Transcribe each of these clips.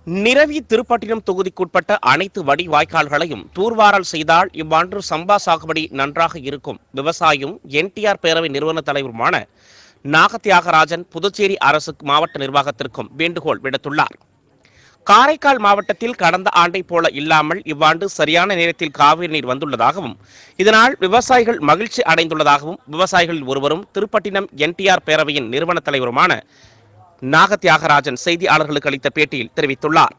நிரவி திருப்பட்டினம் தொகுதிக்குட்பட்ட அனைத்து வடி வாய்க்கால்களையும் தூர்வாரல் செய்தால் இவ்வாண்டு சம்பா சாகுபடி நன்றாக இருக்கும் விவசாயியும் என்டிஆர் பேரவை நிறுவன தலைவருமான நாகத்தியாகராஜன் புதுச்சேரி அரசு மாவட்ட நிர்வாகத்திற்கும் வேண்டுகோள் விடுத்துள்ளார் காரைக்கால் மாவட்டத்தில் கடந்த ஆண்டைப் போல இல்லாமல் இவ்வாண்டு சரியான நேரத்தில் காவிரி நீர் வந்துள்ளதாகவும் இதனால் விவசாயிகள் மகிழ்ச்சி அடைந்துள்ளதாகவும் விவசாயிகளில் ஒருவரும் திருப்பட்டினம் என்டிஆர் பேரவையின் நிறுவன தலைவருமான நாகத்தியாகராஜன் செய்தியாளர்களுக்கு அளித்த பேட்டியில் தெரிவித்துள்ளார்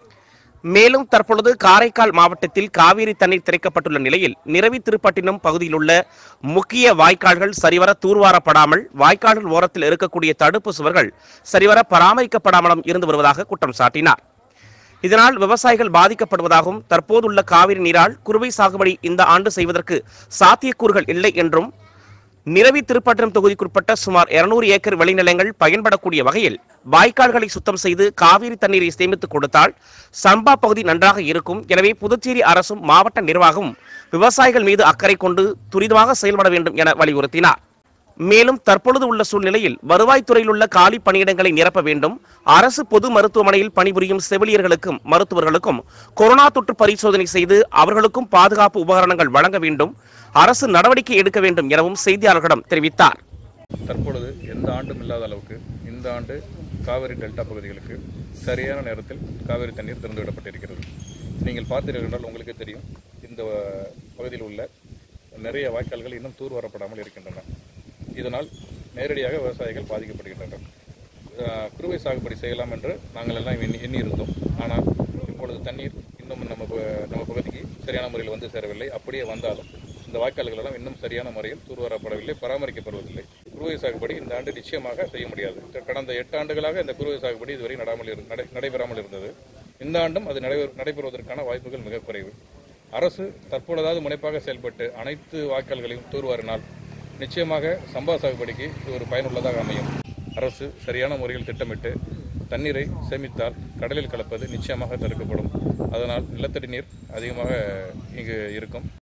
மேலும் தற்பொழுது காரைக்கால் மாவட்டத்தில் காவிரி தண்ணீர் திறக்கப்பட்டுள்ள நிலையில் நிரவி திருப்பட்டினம் பகுதியிலுள்ள முக்கிய வாய்க்கால்கள் சரிவர தூர்வாரப்படாமல் வாய்க்கால்கள் ஓரத்தில் இருக்கக்கூடிய தடுப்பு சுவர்கள் சரிவர பராமரிக்கப்படாமலும் இருந்து வருவதாக குற்றம் சாட்டினார் இதனால் விவசாயிகள் பாதிக்கப்படுவதாகவும் தற்போதுள்ள காவிரி நீரால் குறுவை சாகுபடி இந்த ஆண்டு செய்வதற்கு சாத்தியக்கூறுகள் இல்லை என்றும் நிரவி திருப்பட்டினம் தொகுதிக்குட்பட்ட சுமார் 200 ஏக்கர் விளைநிலங்கள் பயன்படக்கூடிய வகையில் வாய்க்கால்களை சுத்தம் செய்து காவிரி தண்ணீரை சேமித்துக் கொடுத்தால் சம்பா பகுதி நன்றாக இருக்கும் எனவே புதுச்சேரி அரசும் மாவட்ட நிர்வாகமும் விவசாயிகள் மீது அக்கறை கொண்டு துரிதமாக செயல்பட வேண்டும் என வலியுறுத்தினார் மேலும் தற்பொழுது உள்ள சூழ்நிலையில் வருவாய்த்துறையில் உள்ள காலி பணியிடங்களை நிரப்ப வேண்டும் அரசு பொது மருத்துவமனையில் பணிபுரியும் செவிலியர்களுக்கும் மருத்துவர்களுக்கும் கொரோனா தொற்று பரிசோதனை செய்து அவர்களுக்கும் பாதுகாப்பு உபகரணங்கள் வழங்க வேண்டும் அரசு நடவடிக்கை எடுக்க வேண்டும் எனவும் செய்தியாளர்களிடம் தெரிவித்தார் தற்பொழுது எந்த ஆண்டும் இல்லாத அளவுக்கு இந்த ஆண்டு காவிரி டெல்டா பகுதிகளுக்கு சரியான நேரத்தில் காவிரி தண்ணீர் திறந்து விடப்பட்டிருக்கிறது நீங்கள் பார்த்தீர்கள் என்றால் உங்களுக்கே தெரியும் இந்த பகுதியில் உள்ள நிறைய வாய்க்கால்கள் இன்னும் தூர் வரப்படாமல் இருக்கின்றன இதனால் நேரடியாக விவசாயிகள் பாதிக்கப்படுகின்றனர் அஹ், குறுவை சாகுபடி செய்யலாம் என்று நாங்கள் எல்லாம் எண்ணி எண்ணியிருந்தோம் ஆனால் இப்பொழுது தண்ணீர் இன்னும் நம்ம ப- நம்ம பகுதிக்கு சரியான முறையில் வந்து சேரவில்லை அப்படியே வந்தாலும் இந்த வாய்க்கால்கள் எல்லாம் இன்னும் சரியான முறையில் தூர்வாரப்படவில்லை பராமரிக்கப்படுவதில்லை குறுவை சாகுபடி இந்த ஆண்டு நிச்சயமாக செய்ய முடியாது த- கடந்த எட்டு ஆண்டுகளாக இந்த குறுவை சாகுபடி இதுவரை நடாமல் இரு- நடை- நடைபெறாமல் இருந்தது இந்த ஆண்டும் அது நடைபெற நடைபெறுவதற்கான வாய்ப்புகள் மிக குறைவு அரசு தற்பொழுதாவது முனைப்பாக செயல்பட்டு அனைத்து வாய்க்கால்களையும் தூர்வாரினால் நிச்சயமாக சம்பா சாகுபடிக்கு இது ஒரு பயனுள்ளதாக அமையும் அரசு சரியான முறையில் திட்டமிட்டு தண்ணீரை சேமித்தால் கடலில் கலப்பது நிச்சயமாக தடுக்கப்படும் அதனால் நிலத்தடி நீர் அதிகமாக இங்கு இருக்கும்